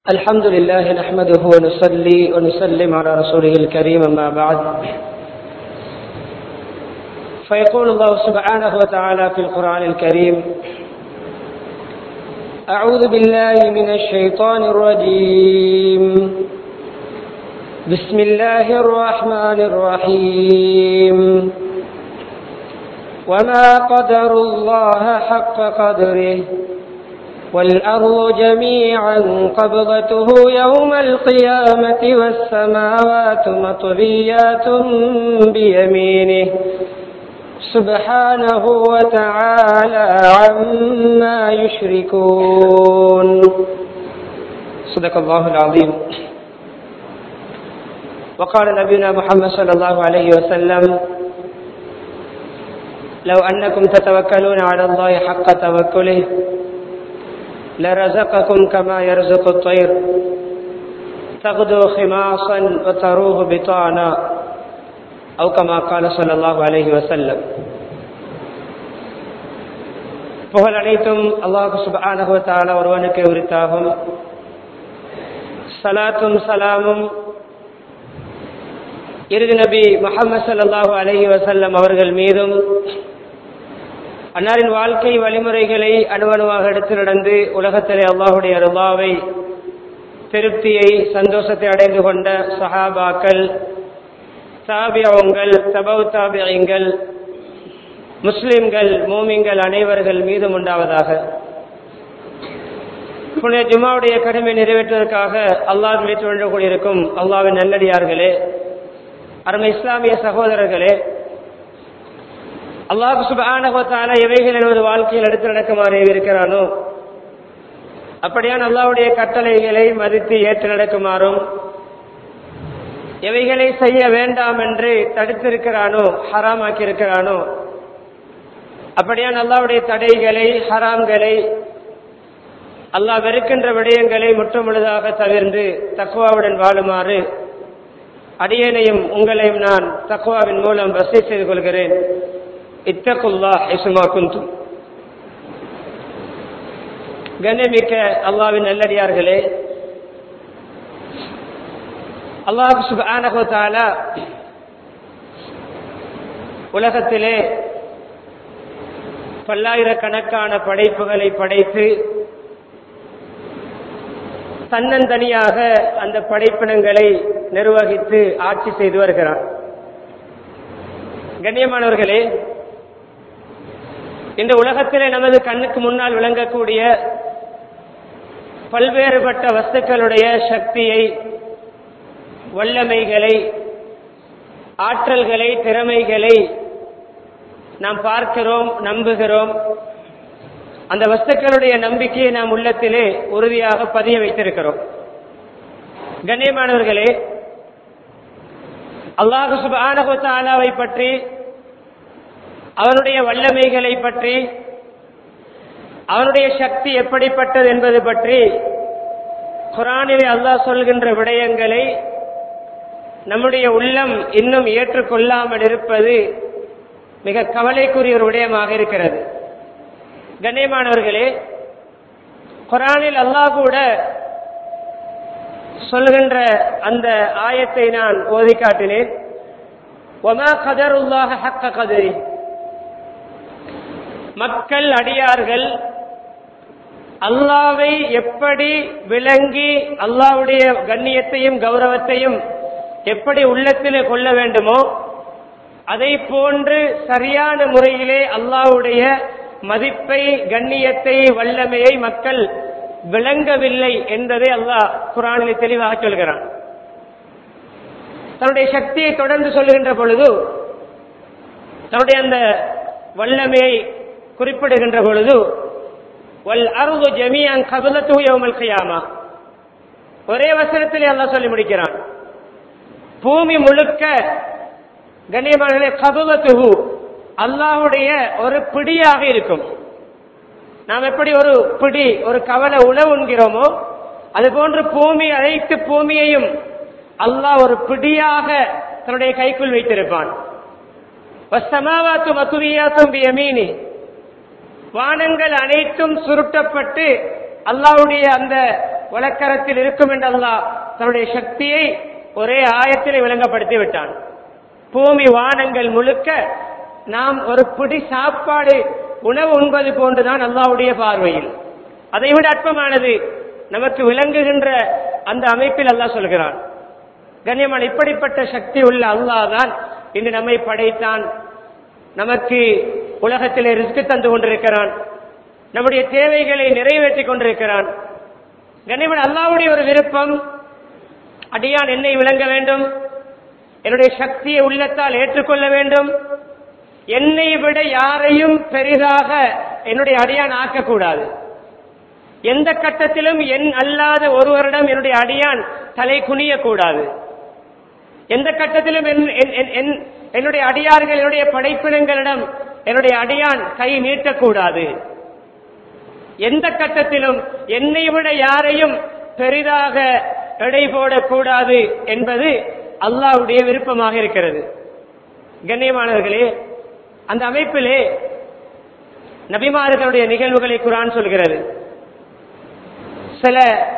الحمد لله نحمده ونصلي ونسلم على رسوله الكريم أما بعد فيقول الله سبحانه وتعالى في القرآن الكريم أعوذ بالله من الشيطان الرجيم بسم الله الرحمن الرحيم وما قدر الله حق قدره والأرض جميعا قبضته يوم القيامة والسماوات مطويات بيمينه سبحانه وتعالى عما يشركون صدق الله العظيم وقال نبينا محمد صلى الله عليه وسلم لو أنكم تتوكلون على الله حق توكله لرزقكم كما يرزق الطير تغدو خماصا وتروه بطانا أو كما قال صلى الله عليه وسلم புகழ் அனைத்தும் அல்லாஹு சுபானகுவத்தால ஒருவனுக்கு உரித்தாகும் சலாத்தும் சலாமும் இறுதி நபி முகமது சல்லாஹூ அலஹி வசல்லம் அவர்கள் மீதும் அன்னாரின் வாழ்க்கை வழிமுறைகளை அணுவணுவாக எடுத்து நடந்து உலகத்திலே அல்லாஹுடைய ருபாவை திருப்தியை சந்தோஷத்தை அடைந்து கொண்ட சஹாபாக்கள் தாபியங்கள் தபவு தாபியங்கள் முஸ்லிம்கள் மோமிங்கள் அனைவர்கள் மீதும் உண்டாவதாக புனித ஜுமாவுடைய கடமை நிறைவேற்றுவதற்காக அல்லாஹ் ஏற்று கொண்டிருக்கும் அல்லாவின் நல்லடியார்களே அருமை இஸ்லாமிய சகோதரர்களே அல்லாஹு சுபானகத்தால எவைகள் எனது வாழ்க்கையில் எடுத்து நடக்குமாறு இருக்கிறானோ அப்படியான் அல்லாவுடைய கட்டளைகளை மதித்து ஏற்று நடக்குமாறும் எவைகளை செய்ய வேண்டாம் என்று தடுத்திருக்கிறானோ ஹராமாக்கி இருக்கிறானோ அப்படியான் அல்லாவுடைய தடைகளை ஹராம்களை அல்லாஹ் வெறுக்கின்ற விடயங்களை முற்றுமுழுதாக தவிர்ந்து தக்குவாவுடன் வாழுமாறு அடியனையும் உங்களையும் நான் தக்குவாவின் மூலம் வசதி செய்து கொள்கிறேன் இத்தகுல்லா இசுமா குந்து கண்ணியமிக்க அல்லாவின் நல்லடியார்களே அல்லாஹு சுபானகோத்தால உலகத்திலே பல்லாயிரக்கணக்கான படைப்புகளை படைத்து தன்னந்தனியாக அந்த படைப்பினங்களை நிர்வகித்து ஆட்சி செய்து வருகிறார் கண்ணியமானவர்களே இந்த உலகத்திலே நமது கண்ணுக்கு முன்னால் விளங்கக்கூடிய பல்வேறுபட்ட வஸ்துக்களுடைய சக்தியை வல்லமைகளை ஆற்றல்களை திறமைகளை நாம் பார்க்கிறோம் நம்புகிறோம் அந்த வஸ்துக்களுடைய நம்பிக்கையை நாம் உள்ளத்திலே உறுதியாக பதிய வைத்திருக்கிறோம் கண்ணியமானவர்களே அல்லாஹு சுபானகுத்தாலாவை பற்றி அவனுடைய வல்லமைகளை பற்றி அவனுடைய சக்தி எப்படிப்பட்டது என்பது பற்றி குரானிலே அல்லாஹ் சொல்கின்ற விடயங்களை நம்முடைய உள்ளம் இன்னும் ஏற்றுக்கொள்ளாமல் இருப்பது மிக கவலைக்குரிய ஒரு விடயமாக இருக்கிறது கண்ணியமானவர்களே குரானில் அல்லாஹ் கூட சொல்கின்ற அந்த ஆயத்தை நான் ஓதி காட்டினேன் ஒமா கதருல்லாக ஹக்க கதிரி மக்கள் அடியார்கள் அல்லாவை எப்படி விளங்கி அல்லாவுடைய கண்ணியத்தையும் கௌரவத்தையும் எப்படி உள்ளத்திலே கொள்ள வேண்டுமோ அதை போன்று சரியான முறையிலே அல்லாவுடைய மதிப்பை கண்ணியத்தை வல்லமையை மக்கள் விளங்கவில்லை என்பதை அல்லாஹ் குரானிலே தெளிவாக சொல்கிறான் தன்னுடைய சக்தியை தொடர்ந்து சொல்லுகின்ற பொழுது தன்னுடைய அந்த வல்லமையை குறிப்பிடுகின்ற பொழுது வல் அருது ஜமியான் கபலத்து யௌமல் கியாமா ஒரே வசனத்திலே அல்லாஹ் சொல்லி முடிக்கிறான் பூமி முழுக்க கண்ணியமான கபலத்துகு அல்லாஹுடைய ஒரு பிடியாக இருக்கும் நாம் எப்படி ஒரு பிடி ஒரு கவலை உணவு உண்கிறோமோ அது போன்று பூமி அனைத்து பூமியையும் அல்லாஹ் ஒரு பிடியாக தன்னுடைய கைக்குள் வைத்திருப்பான் வஸ்தமாவாத்து மத்துவியாத்தும் பியமீனி வானங்கள் அனைத்தும் சுருட்டப்பட்டு அல்லாஹ்வுடைய அந்த வழக்கரத்தில் இருக்கும் என்று அல்லாஹ் தன்னுடைய சக்தியை ஒரே ஆயத்தில் விளங்கப்படுத்தி விட்டான் பூமி வானங்கள் முழுக்க நாம் ஒரு பிடி சாப்பாடு உணவு உண்பது போன்றுதான் அல்லாவுடைய பார்வையில் அதை விட அற்பமானது நமக்கு விளங்குகின்ற அந்த அமைப்பில் அல்லாஹ் சொல்கிறான் கண்ணியமான இப்படிப்பட்ட சக்தி உள்ள அல்லாஹ் தான் இன்று நம்மை படைத்தான் நமக்கு உலகத்திலே ரிஸ்க் தந்து கொண்டிருக்கிறான் நம்முடைய தேவைகளை நிறைவேற்றிக் கொண்டிருக்கிறான் கண்ணியமான அல்லாவுடைய ஒரு விருப்பம் அடியான் என்னை விளங்க வேண்டும் என்னுடைய சக்தியை உள்ளத்தால் ஏற்றுக்கொள்ள வேண்டும் என்னை விட யாரையும் பெரிதாக என்னுடைய அடியான் ஆக்கக்கூடாது எந்த கட்டத்திலும் என் அல்லாத ஒருவரிடம் என்னுடைய அடியான் தலை குனியக்கூடாது எந்த கட்டத்திலும் என்- என்- என்- என்- என்னுடைய அடியார்கள் என்னுடைய படைப்பினங்களிடம் என்னுடைய அடியான் கை நீட்டக்கூடாது எந்த கட்டத்திலும் என்னை விட யாரையும் பெரிதாக எடை போடக்கூடாது என்பது அல்லாஹ்வுடைய விருப்பமாக இருக்கிறது கண்ணியமானவர்களே அந்த அமைப்பிலே நபிமார்களுடைய நிகழ்வுகளை குரான் சொல்கிறது சில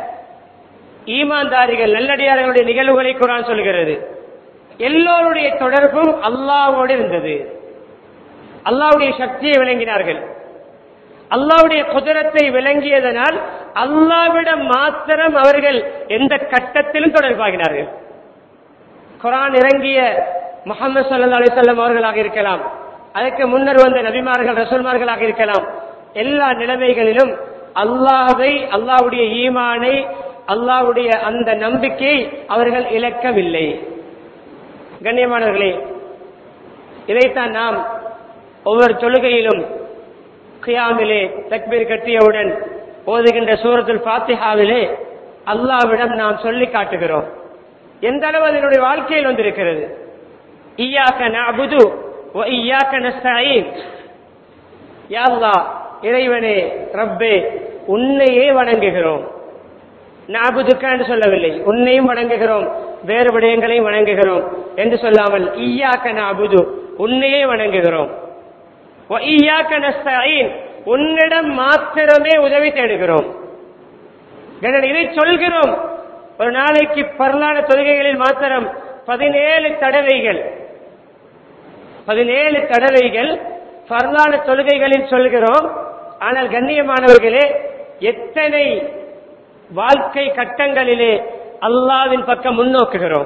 ஈமான்தாரிகள் நல்லடியார்களுடைய நிகழ்வுகளை குரான் சொல்கிறது எல்லோருடைய தொடர்பும் அல்லாஹ்வோடு இருந்தது அல்லாஹ்வுடைய சக்தியை விளங்கினார்கள் அல்லாஹ்வுடைய குதிரத்தை விளங்கியதனால் அல்லாவிடம் மாத்திரம் அவர்கள் எந்த கட்டத்திலும் தொடர்பாகினார்கள் குரான் இறங்கிய முகமது சல்லா அலிசல்லம் அவர்களாக இருக்கலாம் அதற்கு முன்னர் வந்த நபிமார்கள் ரசூல்மார்களாக இருக்கலாம் எல்லா நிலைமைகளிலும் அல்லாஹை அல்லாஹ்வுடைய ஈமானை அல்லாஹ்வுடைய அந்த நம்பிக்கையை அவர்கள் இழக்கவில்லை கண்ணியமானவர்களே இதைத்தான் நாம் ஒவ்வொரு தொழுகையிலும் கியாமிலே தக்பீர் கட்டியவுடன் ஓதுகின்ற சூரத்துல் ஃபாத்திஹாவிலே அல்லாவிடம் நாம் சொல்லி காட்டுகிறோம் எந்த அளவு அதனுடைய வாழ்க்கையில் வந்திருக்கிறது ஈயாக்க நஅபுது வ ஈயாக்க நஸ்தஈன் யா அல்லாஹ் இறைவனே ரப்பே உன்னையே வணங்குகிறோம் நாபுதுக்கா என்று சொல்லவில்லை உன்னையும் வணங்குகிறோம் வேறு விடயங்களையும் வணங்குகிறோம் என்று சொல்லாமல் ஈயாக்க நாபுது உன்னையே வணங்குகிறோம் வ ஈயாக்க நஸ்தஈன் உன்னிடம் மாத்திரமே உதவி தேடுகிறோம் கணன் இதை சொல்கிறோம் ஒரு நாளைக்கு பரலான தொழுகைகளில் மாத்திரம் பதினேழு தடவைகள் பதினேழு தடவைகள் பரலான தொழுகைகளில் சொல்கிறோம் ஆனால் கண்ணியமானவர்களே எத்தனை வாழ்க்கை கட்டங்களிலே அல்லாவின் பக்கம் முன்னோக்குகிறோம்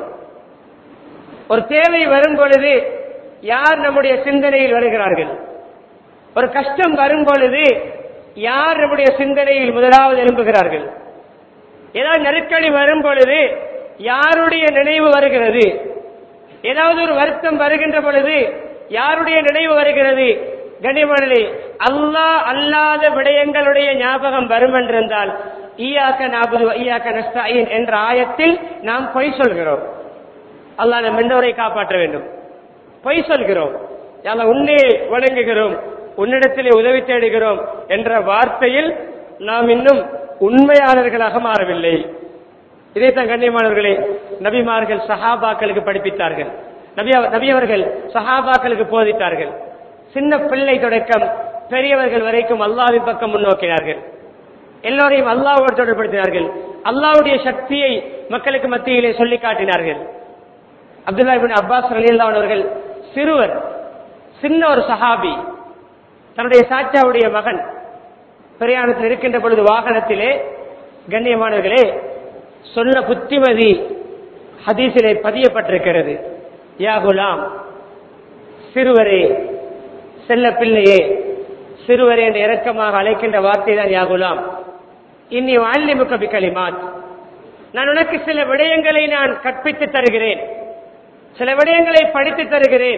ஒரு தேவை வரும் பொழுது யார் நம்முடைய சிந்தனையில் வருகிறார்கள் ஒரு கஷ்டம் வரும் பொழுது யார் நம்முடைய சிந்தனையில் முதலாவது எழும்புகிறார்கள் ஏதாவது நெருக்கடி வரும் பொழுது யாருடைய நினைவு வருகிறது ஏதாவது ஒரு வருத்தம் வருகின்ற பொழுது யாருடைய நினைவு வருகிறது கனிமணி அல்லாஹ் அல்லாத விடயங்களுடைய ஞாபகம் வரும் என்றிருந்தால் ஈயாக்க நாபுது ஈயாக்க நஸ்தாயின் என்ற ஆயத்தில் நாம் பொய் சொல்கிறோம் அல்லாஹ் நம் எந்தவரை காப்பாற்ற வேண்டும் பொய் சொல்கிறோம் யாரா உன்னே வணங்குகிறோம் உன்னிடத்திலே உதவி தேடுகிறோம் என்ற வார்த்தையில் நாம் இன்னும் உண்மையாளர்களாக மாறவில்லை இதைத்தான் கண்ணியமானவர்களே நபிமார்கள் சஹாபாக்களுக்கு படிப்பித்தார்கள் நபி அவ- நபி அவர்கள் சஹாபாக்களுக்கு போதித்தார்கள் சின்ன பிள்ளை தொடக்கம் பெரியவர்கள் வரைக்கும் அல்லாஹ்வின் பக்கம் முன்னோக்கினார்கள் எல்லோரையும் அல்லாஹ்வோடு தொடர்படுத்தினார்கள் அல்லாஹ்வுடைய சக்தியை மக்களுக்கு மத்தியிலே சொல்லி காட்டினார்கள் அப்துல்லா இபின் அப்பாஸ் ரலியல்லாஹு அவர்கள் சிறுவர் சின்ன ஒரு சஹாபி தன்னுடைய சாச்சாவுடைய மகன் பிரயாணத்தில் இருக்கின்ற பொழுது வாகனத்திலே கண்ணியமானவர்களே சொன்ன புத்திமதி ஹதீஸிலே பதியப்பட்டிருக்கிறது யா குலாம் சிறுவரே செல்ல பிள்ளையே சிறுவரே என்று இரக்கமாக அழைக்கின்ற வார்த்தை தான் யா குலாம் இன்னி வாழ்நிமுக பிக்கலிமாத் நான் உனக்கு சில விடயங்களை நான் கற்பித்து தருகிறேன் சில விடயங்களை படித்து தருகிறேன்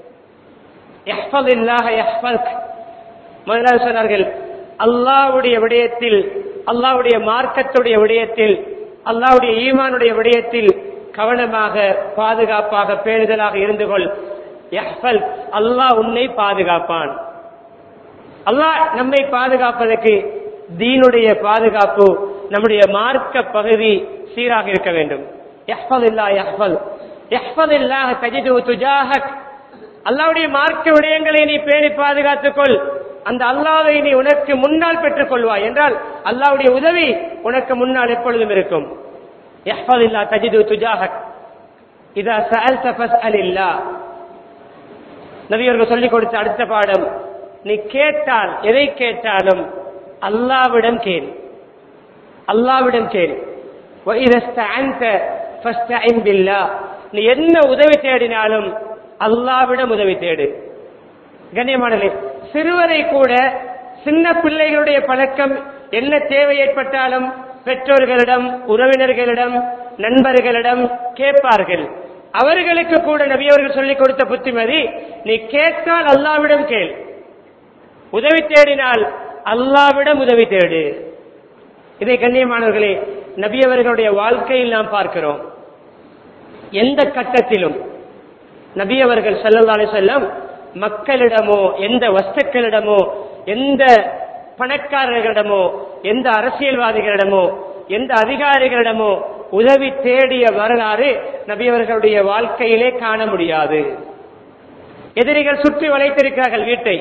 யஹ்ஃபதில்லாஹ யஹ்ஃபத்க். முதலாவது சொன்னார்கள் அல்லாஹ்வுடைய விடயத்தில் அல்லாஹ்வுடைய மார்க்கத்துடைய விடயத்தில் அல்லாஹ்வுடைய ஈமானுடைய விடயத்தில் கவனமாக பாதுகாப்பாக பேணுதலாக இருந்து கொள் யஹ்ஃபல் அல்லாஹ் உன்னை பாதுகாப்பான் அல்லாஹ் நம்மை பாதுகாப்பதற்கு தீனுடைய பாதுகாப்பு நம்முடைய மார்க்க பகுதி சீராக இருக்க வேண்டும் யஹ்ஃபதில்லா யஹ்ஃபல் யஹ்ஃபதில்லாஹ தஜிது துஜாஹக் அல்லாஹ்வுடைய மார்க்க விடயங்களை நீ பேணி பாதுகாத்துக் கொள் அந்த அல்லாவை நீ உனக்கு முன்னால் பெற்றுக் கொள்வாய் என்றால் அல்லாவுடைய உதவி உனக்கு முன்னால் எப்பொழுதும் இருக்கும் யஹ்ஃபதில்லா தஜிது துஜாஹக் இதா சஅல்த ஃபஸ்அலில்லா நபியவர்கள் சொல்லிக் கொடுத்த அடுத்த பாடம் நீ கேட்டால் எதை கேட்டாலும் அல்லாவிடம் கேள் அல்லாவிடம் கேள் وَإِذَا اسْتَعَنْتَ فَاسْتَعِنْ بِاللَّهِ நீ என்ன உதவி தேடினாலும் அல்லாவிடம் உதவி தேடு கண்ணியமானே சிறுவரை கூட சின்ன பிள்ளைகளுடைய பழக்கம் என்ன தேவை ஏற்பட்டாலும் பெற்றோர்களிடம் உறவினர்களிடம் நண்பர்களிடம் கேட்பார்கள் அவர்களுக்கு கூட நபியவர்கள் சொல்லிக் கொடுத்த புத்திமதி நீ கேட்டால் அல்லாவிடம் கேள் உதவி தேடினால் அல்லாவிடம் உதவி தேடு இதை கண்ணியமானவர்களே நபியவர்களுடைய வாழ்க்கையில் நாம் பார்க்கிறோம் எந்த கட்டத்திலும் நபியவர்கள் ஸல்லல்லாஹு அலைஹி வஸல்லம் மக்களிடமோ எந்த வஸ்துக்களிடமோ எந்த பணக்காரர்களிடமோ எந்த அரசியல்வாதிகளிடமோ எந்த அதிகாரிகளிடமோ உதவி தேடிய வரலாறு நபியவர்களுடைய வாழ்க்கையிலே காண முடியாது எதிரிகள் சுற்றி வளைத்திருக்கிறார்கள் வீட்டை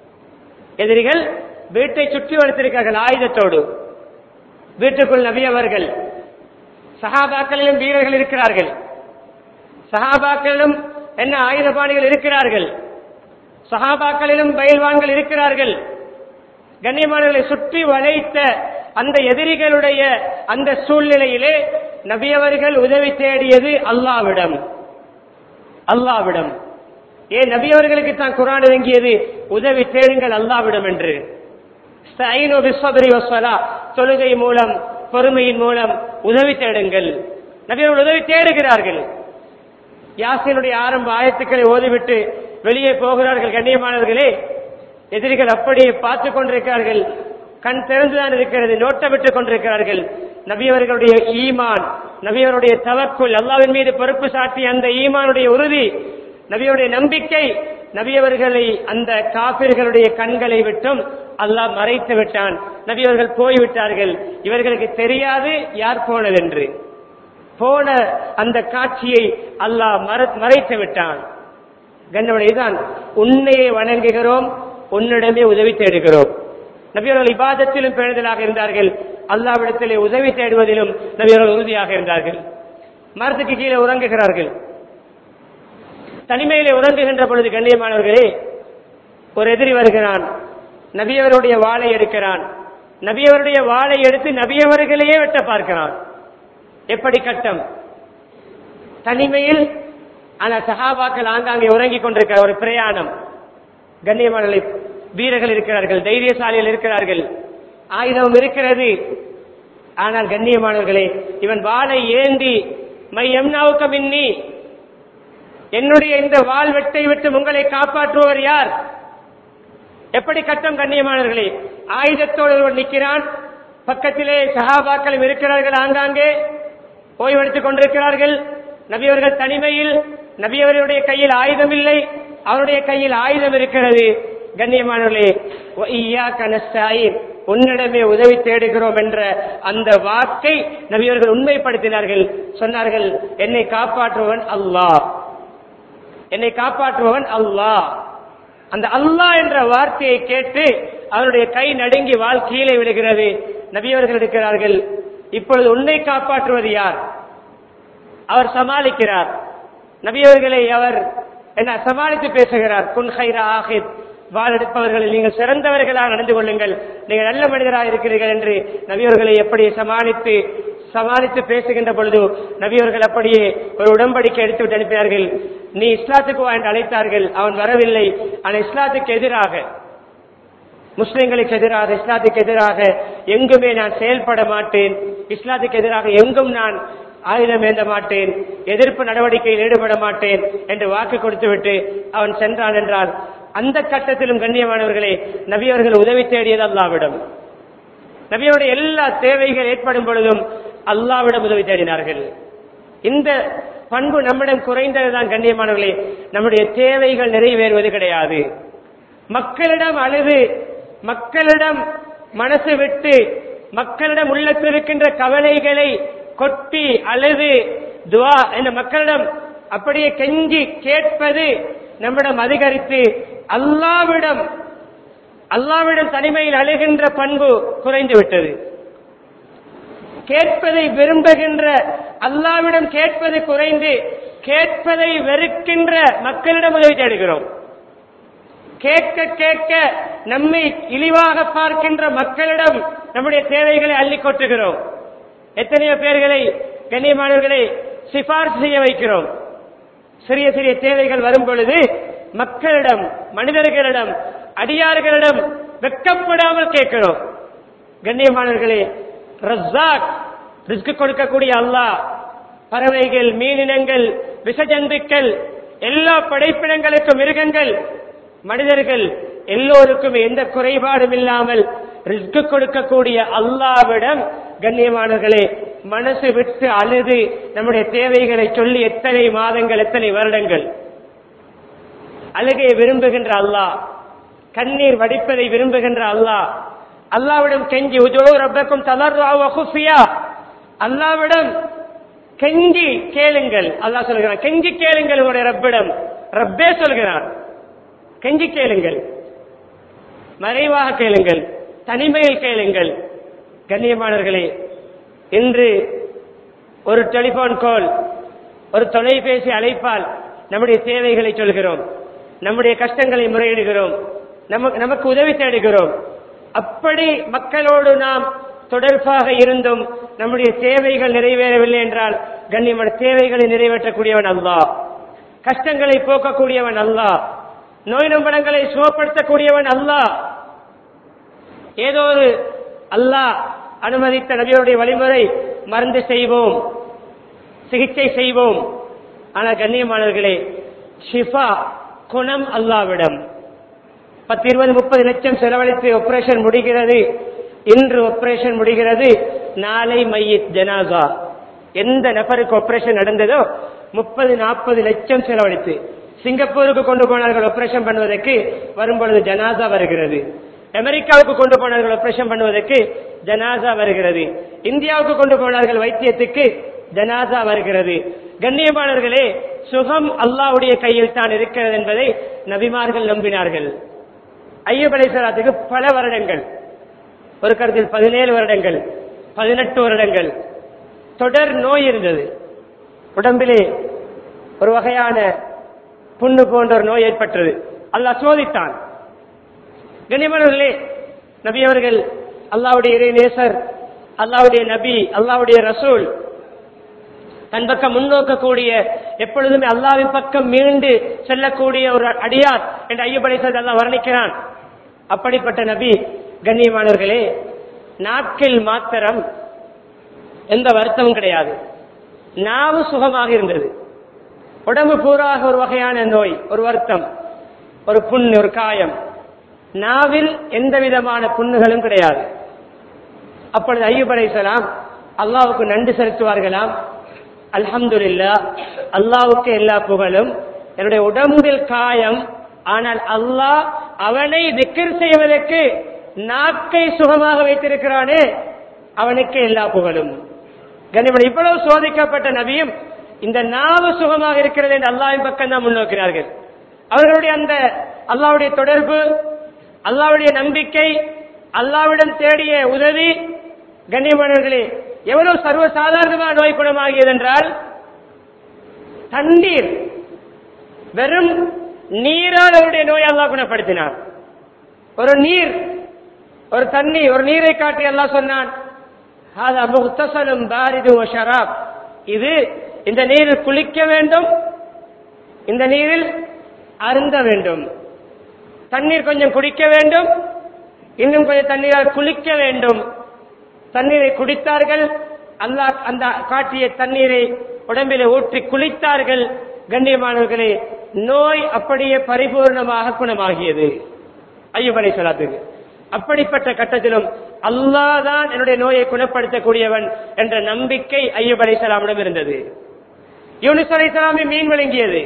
எதிரிகள் வீட்டை சுற்றி வளைத்திருக்கிறார்கள் ஆயுதத்தோடு வீட்டுக்குள் நபியவர்கள் சஹாபாக்களிலும் வீரர்கள் இருக்கிறார்கள் சஹாபாக்களிலும் என்ன ஆயுதபாணிகள் இருக்கிறார்கள் சஹாபாக்களிலும் பயில்வான்கள் இருக்கிறார்கள் கண்ணியமானவர்களை சுற்றி வளைத்த அந்த எதிரிகளுடைய அந்த சூழ்நிலையிலே நபியவர்கள் உதவி தேடியது அல்லாவிடம் அல்லாவிடம் ஏன் நபியவர்களுக்கு தான் குரான் இறங்கியது உதவி தேடுங்கள் அல்லாவிடம் என்று ஸ்தைனு பிஸ்ஸப்ரி வஸ்ஸலா, தொழுகை மூலம் பொறுமையின் மூலம் உதவி தேடுங்கள் நபியவர்கள் உதவி தேடுகிறார்கள் யாசினுடைய ஆரம்ப ஆயத்துக்களை ஓதிவிட்டு வெளியே போகிறார்கள் கண்ணியமானவர்களே எதிரிகள் அப்படியே பார்த்து கொண்டிருக்கிறார்கள் கண் திறந்துதான் இருக்கிறது நோட்டமிட்டுக் கொண்டிருக்கிறார்கள் நபியவர்களுடைய ஈமான் நபியவருடைய தவக்குள் அல்லாவின் மீது பொறுப்பு சாட்டிய அந்த ஈமானுடைய உறுதி நபியருடைய நம்பிக்கை நபியவர்களை அந்த காபிர்களுடைய கண்களை விட்டும் அல்லாஹ் மறைத்து விட்டான் நபியவர்கள் போய்விட்டார்கள் இவர்களுக்கு தெரியாது யார் போனதென்று போன அந்த காட்சியை அல்லாஹ் மற- மறைத்து விட்டான் கண்ணவனைதான் உன்னையே வணங்குகிறோம் உன்னிடமே உதவி தேடுகிறோம் நபியவர்கள் இபாதத்திலும் பேணுதலாக இருந்தார்கள் அல்லாவிடத்திலே உதவி தேடுவதிலும் நபியவர்கள் உறுதியாக இருந்தார்கள் மரத்துக்கு கீழே உறங்குகிறார்கள் தனிமையிலே உறங்குகின்ற பொழுது கண்ணியமானவர்களே ஒரு எதிரி வருகிறான் நபியவருடைய வாளை எடுக்கிறான் நபியவருடைய வாளை எடுத்து நபியவர்களையே வெட்ட பார்க்கிறான் எப்படி கட்டம் தனிமையில் அந்த சஹாபாக்கள் ஆங்காங்கே உறங்கிக் கொண்டிருக்கிற ஒரு பிரயாணம் கண்ணியமானவர்களை வீரர்கள் இருக்கிறார்கள் தைரியசாலிகள் இருக்கிறார்கள் ஆயுதம் இருக்கிறது ஆனால் கண்ணியமானவர்களே இவன் வாளை ஏந்தி மை எம்னாவுக்க மின்னி என்னுடைய இந்த வாள் வெட்டை விட்டு உங்களை காப்பாற்றுபவர் யார் எப்படி கட்டம் கண்ணியமானவர்களே ஆயுதத்தோடு ஒருவன் நிற்கிறான் பக்கத்திலே சஹாபாக்களும் இருக்கிறார்கள் ஆங்காங்கே ஓய்வெடுத்துக் கொண்டிருக்கிறார்கள் நபியவர்கள் தனிமையில் நபியவர்களுடைய கையில் ஆயுதம் இல்லை அவருடைய கையில் ஆயுதம் இருக்கிறது கண்ணியமானவர்களே "வ இய்யாக்க நஸ்தாயின்", உன்னிடமே உதவி தேடுகிறோம் என்ற அந்த வாக்கை நபியவர்கள் உண்மைப்படுத்தினார்கள் சொன்னார்கள் என்னை காப்பாற்றுவன் அல்லாஹ் என்னை காப்பாற்றுபவன் அல்லாஹ் அந்த அல்லாஹ் என்ற வார்த்தையை கேட்டு அவருடைய கை நடுங்கி வாழ் கீழே விழுகிறது நபியவர்கள் இருக்கிறார்கள் இப்பொழுது உன்னை காப்பாற்றுவது யார் அவர் சமாளிக்கிறார் நபியவர்களை அவர் என்ன சமாளித்து பேசுகிறார் குன் ஹைரா ஆஹித் வாழெடுப்பவர்களில் நீங்கள் சிறந்தவர்களாக நடந்து கொள்ளுங்கள் நீங்கள் நல்ல மனிதராக இருக்கிறீர்கள் என்று நபியவர்களை எப்படி சமாளித்து சமாளித்து பேசுகின்ற பொழுது நபியவர்கள் அப்படியே ஒரு உடன்படிக்கை எடுத்துவிட்டு அனுப்பினார்கள் நீ இஸ்லாத்துக்கு வா என்று அழைத்தார்கள் அவன் வரவில்லை ஆனால் இஸ்லாத்துக்கு எதிராக முஸ்லிம்களுக்கு எதிராக இஸ்லாத்துக்கு எதிராக எங்குமே நான் செயல்பட மாட்டேன் இஸ்லாத்துக்கு எதிராக எங்கும் நான் ஆயுதம் ஏந்த மாட்டேன் எதிர்ப்பு நடவடிக்கையில் ஈடுபட மாட்டேன் என்று வாக்கு கொடுத்துவிட்டு அவன் சென்றான் என்றால் அந்த கட்டத்திலும் கண்ணியமானவர்களே நபியவர்கள் உதவி தேடியது அல்லாவிடம் நபியோடைய எல்லா தேவைகள் ஏற்படும் பொழுதும் அல்லாவிடம் உதவி தேடினார்கள் இந்த பண்பு நம்மிடம் குறைந்ததுதான் கண்ணியமானவர்களே நம்முடைய தேவைகள் நிறைவேறுவது கிடையாது மக்களிடம் அழுது மக்களிடம் மனசு விட்டு மக்களிடம் உள்ளத்தில் இருக்கின்ற கவலைகளை கொட்டி அழுது துவா என்ற மக்களிடம் அப்படியே கெஞ்சி கேட்பது நம்மிடம் அதிகரித்து அல்லாவிடம் அல்லாவிடம் தனிமையில் அழுகின்ற பண்பு குறைந்து விட்டது கேட்பதை விரும்புகின்ற அல்லாவிடம் கேட்பது குறைந்து கேட்பதை வெறுக்கின்ற மக்களிடம் உதவி தேடுகிறோம் கேட்க கேட்க நம்மை இழிவாக பார்க்கின்ற மக்களிடம் நம்முடைய தேவைகளை அள்ளி கொட்டுகிறோம் எத்தனையோ பேர்களை கண்ணியமானவர்களை சிபார்சு செய்ய வைக்கிறோம் சிறிய சிறிய தேவைகள் வரும் பொழுது மக்களிடம் மனிதர்களிடம் அடியார்களிடம் வெட்கப்படாமல் கேட்கிறோம் கண்ணியமானவர்களே ரஸ்ஸாக் ரிஸ்க் கொடுக்கக்கூடிய அல்லாஹ் பறவைகள் மீனினங்கள் விஷஜந்துக்கள் எல்லா படைப்பினங்களுக்கும் மிருகங்கள் மனிதர்கள் எல்லோருக்கும் எந்த குறைபாடும் இல்லாமல் ரிஸ்க் கொடுக்கக்கூடிய அல்லாவிடம் கண்ணியமானவர்களே மனசு விட்டு அழுது நம்முடைய தேவைகளை சொல்லி எத்தனை மாதங்கள் எத்தனை வருடங்கள் அழுகையை விரும்புகின்ற அல்லாஹ் கண்ணீர் வடிப்பதை விரும்புகின்ற அல்லாஹ் அல்லாவிடம் கெஞ்சி உஜோ ரப்பக்கும் தலர்வாஃபியா அல்லாவிடம் கெஞ்சி கேளுங்கள் அல்லாஹ் சொல்கிறான் கெஞ்சி கேளுங்கள் உங்களுடைய ரப்பிடம் ரப்பே சொல்கிறான் கெஞ்சி கேளுங்கள் மறைவாக கேளுங்கள் தனிமையில் கேளுங்கள் கண்ணியமானவர்களே இன்று ஒரு டெலிபோன் கால் ஒரு தொலைபேசி அழைப்பால் நம்முடைய தேவைகளை சொல்கிறோம் நம்முடைய கஷ்டங்களை முறையிடுகிறோம் நமக்கு நமக்கு உதவி தேடுகிறோம் அப்படி மக்களோடு நாம் தொடர்பாக இருந்தும் நம்முடைய தேவைகள் நிறைவேறவில்லை என்றால் கண்ணியமான தேவைகளை நிறைவேற்றக்கூடியவன் அல்லாஹ் கஷ்டங்களை போக்கக்கூடியவன் அல்லாஹ் நோய் நம்படங்களை சுகப்படுத்தக்கூடியவன் அல்லாஹ் ஏதோ ஒரு அல்லாஹ் அனுமதித்த நபியுடைய வழிமுறை மருந்து செய்வோம் சிகிச்சை செய்வோம் ஆனால் கண்ணியமானவர்களே ஷிஃபா குணம் அல்லாவிடம் பத்து இருபது முப்பது லட்சம் செலவழித்து ஆபரேஷன் முடிகிறது இன்று ஆபரேஷன் முடிகிறது நாளை மையத் ஜனாசா எந்த நபருக்கு ஆபரேஷன் நடந்ததோ முப்பது நாற்பது லட்சம் செலவழித்து சிங்கப்பூருக்கு கொண்டு போனார்கள் ஆபரேஷன் பண்ணுவதற்கு வரும்பொழுது ஜனாசா வருகிறது அமெரிக்காவுக்கு கொண்டு போனார்கள் ஆபரேஷன் பண்ணுவதற்கு ஜனாசா வருகிறது இந்தியாவுக்கு கொண்டு போனார்கள் வைத்தியத்துக்கு ஜனாசா வருகிறது கண்ணியமானவர்களே சுகம் அல்லாவுடைய கையில் தான் இருக்கிறது என்பதை நபிமார்கள் நம்பினார்கள் ஐயப் அலைசலாத்துக்கு பல வருடங்கள் ஒரு கருத்தில் பதினேழு வருடங்கள் பதினெட்டு வருடங்கள் தொடர் நோய் இருந்தது உடம்பிலே ஒரு வகையான புண்ணு போன்ற ஒரு நோய் ஏற்பட்டது அல்லாஹ் சோதித்தான் கண்ணியமானவர்களே நபி அவர்கள் அல்லாவுடைய இறை நேசர் அல்லாவுடைய நபி அல்லாவுடைய ரசூல் தன் பக்கம் முன்னோக்கக்கூடிய எப்பொழுதுமே அல்லாவின் பக்கம் மீண்டு செல்லக்கூடிய ஒரு அடியார் என்று ஐயப்படை அல்லாஹ் வர்ணிக்கிறான் அப்படிப்பட்ட நபி கண்ணியமானவர்களே நாட்கள் மாத்திரம் எந்த வருத்தமும் கிடையாது நாவு சுகமாக இருந்தது உடம்பு பூராக ஒரு வகையான நோய் ஒரு வருத்தம் ஒரு புண் ஒரு காயம் நாவில் எந்த விதமான புண்ணுகளும் கிடையாது அப்பொழுது ஐயூப் அலைஹிஸ்ஸலாம் அல்லாவுக்கு நன்றி செலுத்துவார்களாம் அல்ஹம்துலில்லா அல்லாவுக்கு எல்லா புகழும் என்னுடைய உடம்பில் காயம் ஆனால் அல்லாஹ் அவனை திக்கர் செய்வதற்கு நாக்கை சுகமாக வைத்திருக்கிறானே அவனுக்கு எல்லா புகழும் கனிமன் இவ்வளவு சோதிக்கப்பட்ட நபியும் இந்த நாவு சுகமாக இருக்கிறது என்று அல்லாவின் பக்கம் தான் முன்னோக்கிறார்கள் அவர்களுடைய அந்த அல்லாவுடைய தொடர்பு அல்லாவுடைய நம்பிக்கை அல்லாவிடம் தேடிய உதவி கண்ணியமானவர்களே எவ்வளவு சர்வசாதாரணமான நோய் குணமாகியது என்றால் தண்ணீர் வெறும் நீரால் அவருடைய நோய் அல்லாஹ் குணப்படுத்தினார் ஒரு நீர் ஒரு தண்ணி ஒரு நீரை காட்டி அல்லாஹ் சொன்னான் "ஹாதா முக்தசலும் பாரிது வ ஷராப்." இது இந்த நீரில் குளிக்க வேண்டும் இந்த நீரில் அருந்த வேண்டும் தண்ணீர் கொஞ்சம் குடிக்க வேண்டும் இன்னும் கொஞ்சம் தண்ணீரால் குளிக்க வேண்டும் தண்ணீரை குடித்தார்கள் அல்லாஹ் அந்த காட்டிய தண்ணீரை உடம்பிலே ஊற்றி குளித்தார்கள் கண்ணியமானவர்களே நோய் அப்படியே பரிபூர்ணமாக குணமாகியது ஐயப்பனை சொல்லாத்துக்கு அப்படிப்பட்ட கட்டத்திலும் அல்லாஹ் தான் என்னுடைய நோயை குணப்படுத்தக்கூடியவன் என்ற நம்பிக்கை ஐயப் அலைசலாமிடம் இருந்தது யூனிஸ் அலைசலாமை மீன் விளங்கியது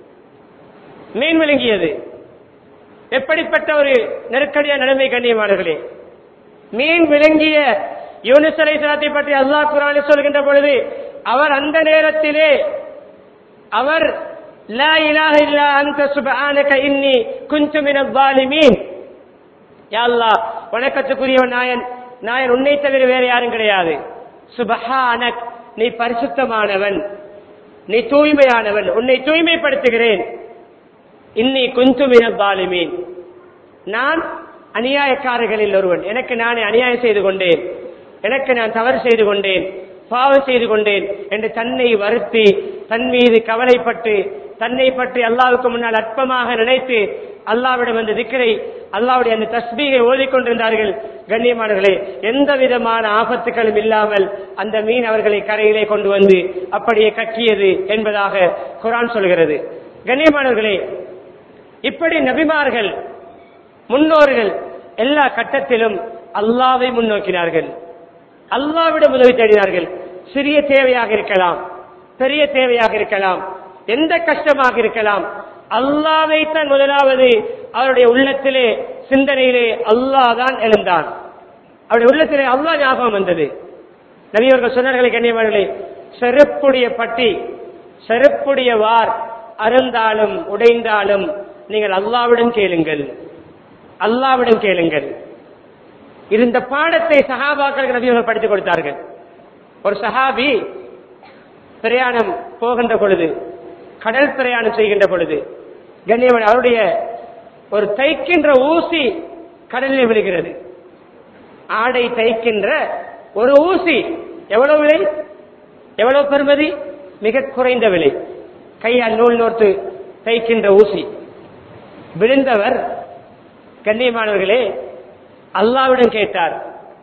மீன் விளங்கியது எப்படிப்பட்ட ஒரு நெருக்கடியான நிலைமை கண்ணியமானவர்களே மீன் விளங்கிய யூனிஸ் அலைசலாத்தை பற்றி அல்லாஹ் குரானில் சொல்கின்ற பொழுது அவர் அந்த நேரத்திலே அவர் லா இலாஹ இல்லா அன்த சுப்ஹானக இன்னி குன்து மினல் ஸாலிமீன் யா அல்லாஹ் வணக்கத்துக்குரியவன் நாயன் நாயன் உன்னை தவிர வேற யாரும் கிடையாது சுபஹானக் நீ பரிசுத்தமானவன் நீ தூய்மையானவன் உன்னை தூய்மைப்படுத்துகிறேன் இன்னி குந்து மினபாலிமீன் நான் அநியாயக்காரர்களில் ஒருவன் எனக்கு நானே அநியாயம் செய்து கொண்டேன் எனக்கு நான் தவறு செய்து கொண்டேன் பாவம் செய்து கொண்டேன் என்று தன்னை வருத்தி தன் மீது கவலைப்பட்டு தன்னை பற்றி அல்லாவுக்கு முன்னால் அற்பமாக நினைத்து அல்லாவிடம் அந்த திக்கரை அல்லாவுடைய அந்த தஸ்பீகை ஓதிக்கொண்டிருந்தார்கள் கண்ணியமானவர்களே எந்த விதமான ஆபத்துகளும் இல்லாமல் அந்த மீன் அவர்களை கரையிலே கொண்டு வந்து அப்படியே கட்டியது என்பதாக குரான் சொல்கிறது கண்ணியமானவர்களே இப்படி நபிமார்கள் முன்னோர்கள் எல்லா கட்டத்திலும் அல்லாவை முன்னோக்கினார்கள் அல்லாவிடம் உதவி தேடினார்கள் சிறிய தேவையாக இருக்கலாம் பெரிய தேவையாக இருக்கலாம் எந்த கஷ்டமாக இருக்கலாம் அல்லாவை தான் முதலாவது அவருடைய உள்ளத்திலே சிந்தனையிலே அல்லாஹ் தான் எழுந்தான் அவருடைய உள்ளத்திலே அல்லாஹ் ஞாபகம் வந்தது நபியவர்கள் சொன்னார்களே கண்ணியமானங்களே செருப்புடைய பட்டி செருப்புடைய வார் அருந்தாலும் உடைந்தாலும் நீங்கள் அல்லாவிடம் கேளுங்கள் அல்லாவிடம் கேளுங்கள் இந்த பாடத்தை சஹாபாக்கள் நபியவர்கள் படித்துக் கொடுத்தார்கள் ஒரு சஹாபி பிரயாணம் போகின்ற பொழுது கடல் பிரயாணம் செய்கின்ற பொழுது கண்ணியவன் அவருடைய ஒரு தைக்கின்ற ஊசி கடலில் விழுகிறது ஆடை தைக்கின்ற ஒரு ஊசி எவ்வளவு விலை எவ்வளவு பெறுமதி மிக குறைந்த விலை கையால் நூல் நோர்த்து தைக்கின்ற ஊசி விழுந்தவர் கண்ணியமானவர்களே அல்லாவிடம் கேட்டார்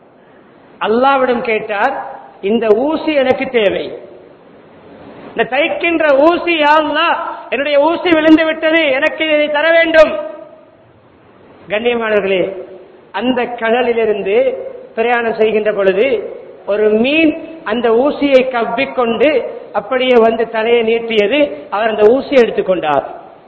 அல்லாவிடம் கேட்டார் இந்த ஊசி எனக்கு தேவை இந்த தைக்கின்ற ஊசி யாருலா என்னுடைய ஊசி விழுந்து விட்டது எனக்கு இதை தர வேண்டும் கண்ணியமானவர்களே அந்த கடலிலிருந்து பிரயாணம் செய்கின்ற பொழுது ஒரு மீன் அந்த ஊசியை கவ்விக்கொண்டு அப்படியே வந்து தலையை நீட்டியது அவர் அந்த ஊசியை எடுத்துக்கொண்டார்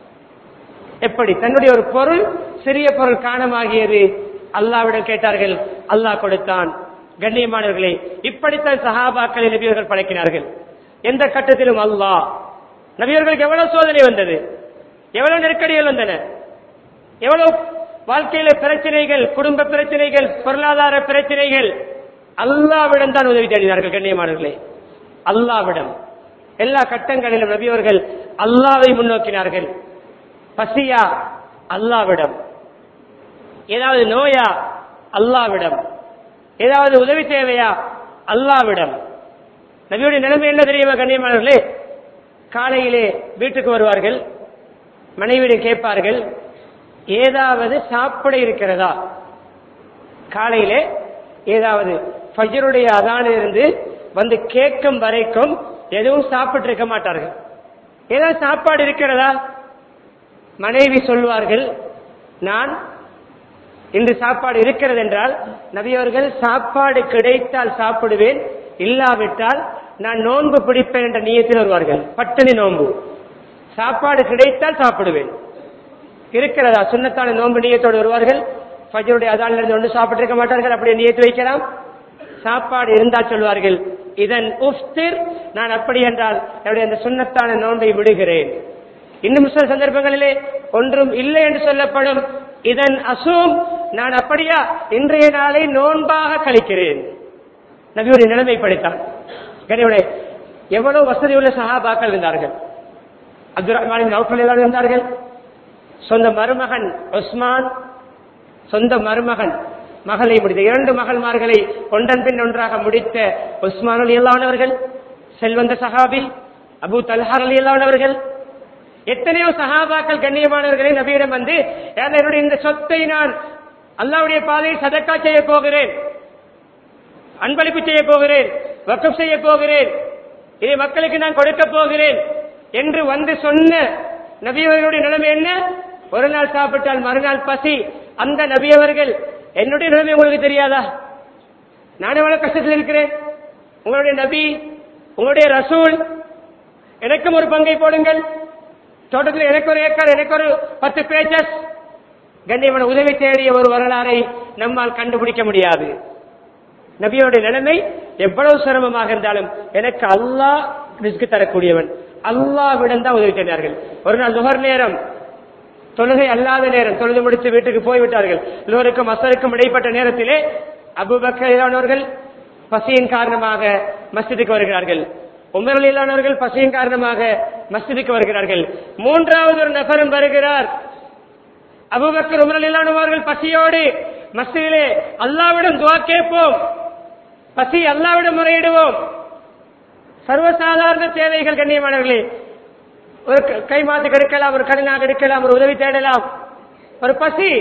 எப்படி தன்னுடைய ஒரு பொருள் சிறிய பொருள் காணமாகியது அல்லாவிடம் கேட்டார்கள் அல்லாஹ் கொடுத்தான் கண்ணியமானவர்களே இப்படித்தான் சஹாபாக்களை நபியர்கள் பழக்கினார்கள் எந்த கட்டத்திலும் அல்லாஹ் நபியர்களுக்கு எவ்வளவு சோதனை வந்தது எவ்வளவு நெருக்கடிகள் வந்தன எவ்வளவு வாழ்க்கையில பிரச்சனைகள் குடும்ப பிரச்சனைகள் பொருளாதார பிரச்சனைகள் அல்லாவிடம் தான் உதவி தேடினார்கள் கண்ணியமானவர்களே அல்லாவிடம் எல்லா கட்டங்களிலும் நபியவர்கள் அல்லாவை முன்னோக்கினார்கள் பசியா அல்லாவிடம் ஏதாவது நோயா அல்லாவிடம் ஏதாவது உதவி தேவையா அல்லாவிடம் நபியுடைய நிலைமை என்ன தெரியுமா கண்ணியமானவர்களே காலையிலே வீட்டுக்கு வருவார்கள் மனைவியிடம் கேட்பார்கள் ஏதாவது சாப்பிட இருக்கிறதா காலையிலே ஏதாவது ஃபஜருடைய அதானிலிருந்து வந்து கேட்கும் வரைக்கும் எதுவும் சாப்பிட்டு இருக்க மாட்டார்கள் ஏதாவது சாப்பாடு இருக்கிறதா மனைவி சொல்வார்கள் நான் இன்று சாப்பாடு இருக்கிறது என்றால் நபியவர்கள் சாப்பாடு கிடைத்தால் சாப்பிடுவேன் இல்லாவிட்டால் நான் நோன்பு பிடிப்பேன் என்ற நீயத்தில் வருவார்கள் பட்டினி நோன்பு சாப்பாடு கிடைத்தால் சாப்பிடுவேன் இருக்கிறதா சுண்ணத்தான நோன்பு நீயத்தோடு வருவார்கள் ஃபஜருடைய அதானிலிருந்து ஒன்று சாப்பிட்டு இருக்க மாட்டார்கள் அப்படியே நீயத்து வைக்கலாம் சாப்பாடு இருந்தால் சொல்வார்கள் இதன் உஃப்திர் நான் அப்படி என்றால் என்னுடைய அந்த சுண்ணத்தான நோன்பை விடுகிறேன் இன்னும் சில சந்தர்ப்பங்களிலே ஒன்றும் இல்லை என்று சொல்லப்படும் இதன் அசூம் நான் அப்படியா இன்றைய நாளை நோன்பாக கழிக்கிறேன் நபியுடைய நிலைமை படித்தான் கனிவுடைய எவ்வளவு வசதி உள்ள சகாபாக்கள் இருந்தார்கள் அப்துல் ரஹ்மானின் நௌஃபல் இருந்தார்கள் சொந்த மருமகன் உஸ்மான் சொந்த மருமகன் மகளை முடித்த இரண்டு மகள்மார்களை ஒன்றன் பின் ஒன்றாக முடித்த உஸ்மான் அலி அல்லானவர்கள் செல்வந்த சஹாபி அபு தல்ஹார் அலி அல்லானவர்கள் எத்தனையோ சஹாபாக்கள் கண்ணியமானவர்களை நபியிடம் வந்து "ஏன் என்னுடைய இந்த சொத்தை நான் அல்லாவுடைய பாதையில் சதக்கா செய்ய போகிறேன் அன்பளிப்பு செய்ய போகிறேன் வக்கப் செய்ய போகிறேன் இதை மக்களுக்கு நான் கொடுக்க போகிறேன் என்று வந்து சொன்ன நபியவர்களுடைய நிலைமை என்ன ஒரு நாள் சாப்பிட்டால் மறுநாள் பசி அந்த நபியவர்கள் என்னுடைய நிலைமை உங்களுக்கு தெரியாதா நான் எவ்வளவு கஷ்டத்தில் இருக்கிறேன் உங்களுடைய நபி உங்களுடைய ரசூல் எனக்கும் ஒரு பங்கை போடுங்கள் தோட்டத்தில் எனக்கு ஒரு ஏக்கர் எனக்கு ஒரு பத்து பேச்சஸ் கண்ணியமான உதவி தேடிய ஒரு வரலாறை நம்மால் கண்டுபிடிக்க முடியாது நபியோடைய நிலைமை எவ்வளவு சிரமமாக இருந்தாலும் எனக்கு அல்லாஹ் ரிஸ்க் தரக்கூடியவன் அல்லாவிடம் தான் உதவி தேடினார்கள் ஒரு நாள் நுகர் நேரம் தொழுகை அல்லாத நேரம் தொழுது முடித்து வீட்டுக்கு போய்விட்டார்கள் எல்லோருக்கும் அசருக்கும் இடைப்பட்ட நேரத்திலே அபுபக்கரானவர்கள் பசியின் காரணமாக மஸ்ஜிதுக்கு வருகிறார்கள் உமரலிலானவர்கள் பசியின் காரணமாக மஸ்ஜிதுக்கு வருகிறார்கள் மூன்றாவது ஒரு நபரும் வருகிறார் அபுபக்கர் உமரலிலானவர்கள் பசியோடு மஸ்ஜிதிலே அல்லாவிடம் துவா கேட்போம் பசி அல்லாவிடம் முறையிடுவோம் சர்வசாதாரண தேவைகள் கண்ணியமானவர்களே ஒரு க- கை மாத்து எடுக்கலாம் ஒரு கடனாக எடுக்கலாம் ஒரு உதவி தேடலாம் ஒரு பசி